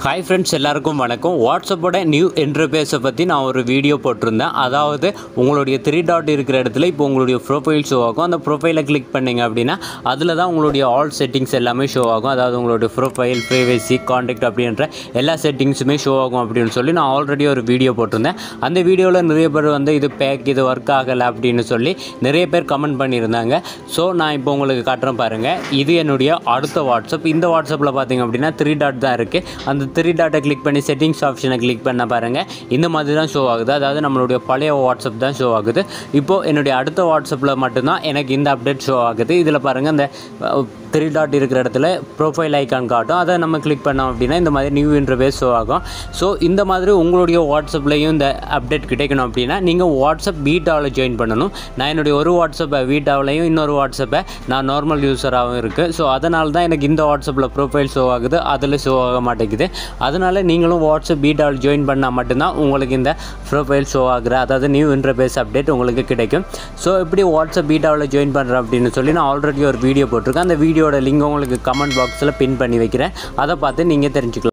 hi friends எல்லாருக்கும் வணக்கம் வாட்ஸ்அப்போட new இன்டர்பேஸை பற்றி நான் ஒரு வீடியோ போட்டிருந்தேன் அதாவது உங்களுடைய த்ரீ டாட் இருக்கிற இடத்துல இப்போ உங்களுடைய ப்ரொஃபைல் ஷோ ஆகும் அந்த ப்ரொஃபைலை கிளிக் பண்ணீங்க அப்படின்னா அதில் தான் உங்களுடைய ஆல் செட்டிங்ஸ் எல்லாமே ஷோ ஆகும் அதாவது உங்களுடைய ப்ரொஃபைல் ப்ரைவசி காண்டாக்ட் அப்படின்ற எல்லா செட்டிங்ஸுமே ஷோ ஆகும் அப்படின்னு சொல்லி நான் ஆல்ரெடி ஒரு வீடியோ போட்டிருந்தேன் அந்த வீடியோவில் நிறைய பேர் வந்து இது பேக் இது ஒர்க் ஆகலை அப்படின்னு சொல்லி நிறைய பேர் கமெண்ட் பண்ணியிருந்தாங்க ஸோ நான் இப்போ உங்களுக்கு காட்டுறேன் பாருங்கள் இது என்னுடைய அடுத்த வாட்ஸ்அப் இந்த வாட்ஸ்அப்பில் பார்த்தீங்க அப்படின்னா த்ரீ டாட் தான் இருக்குது அந்த த்ரீ டாட்டை கிளிக் பண்ணி செட்டிங்ஸ் ஆப்ஷனை கிளிக் பண்ண பாருங்கள் இந்த மாதிரி தான் ஷோ ஆகுது அதாவது நம்மளுடைய பழைய வாட்ஸ்அப் தான் ஷோ ஆகுது இப்போது என்னுடைய அடுத்த வாட்ஸ்அப்பில் மட்டும்தான் எனக்கு இந்த அப்டேட் ஷோ ஆகுது இதில் பாருங்கள் இந்த த்ரீ டாட் இருக்கிற இடத்துல ப்ரொஃபைல் ஐக்கான் காட்டும் அதை நம்ம கிளிக் பண்ணோம் அப்படின்னா இந்த மாதிரி நியூ இன்டர்வேஸ் ஷோ ஆகும் ஸோ இந்த மாதிரி உங்களுடைய வாட்ஸ்அப்லேயும் இந்த அப்டேட் கிடைக்கணும் அப்படின்னா நீங்கள் வாட்ஸ்அப் பீட்டாவில் ஜாயின் பண்ணணும் நான் என்னுடைய ஒரு வாட்ஸ்அப்பை பீட்டாவிலையும் இன்னொரு வாட்ஸ்அப்பை நான் நார்மல் யூஸராகவும் இருக்குது ஸோ அதனால தான் எனக்கு இந்த வாட்ஸ்அப்பில் ப்ரொஃபைல் ஷோ ஆகுது அதில் ஷோ ஆக மாட்டேங்குது அதனால் நீங்களும் வாட்ஸ்அப் பீட்டாவில் ஜாயின் பண்ணால் மட்டும்தான் உங்களுக்கு இந்த ப்ரொஃபைல் ஷோ ஆகுற அதாவது நியூ இன்டர்பேஸ் அப்டேட் உங்களுக்கு கிடைக்கும் ஸோ எப்படி வாட்ஸ்அப் பீட்டாவில் ஜாயின் பண்ணுறேன் அப்படின்னு சொல்லி நான் ஆல்ரெடி ஒரு வீடியோ போட்டிருக்கேன் அந்த வீடியோட லிங்க் உங்களுக்கு கமெண்ட் பாக்ஸில் பின் பண்ணி வைக்கிறேன் அதை பார்த்து நீங்கள் தெரிஞ்சுக்கலாம்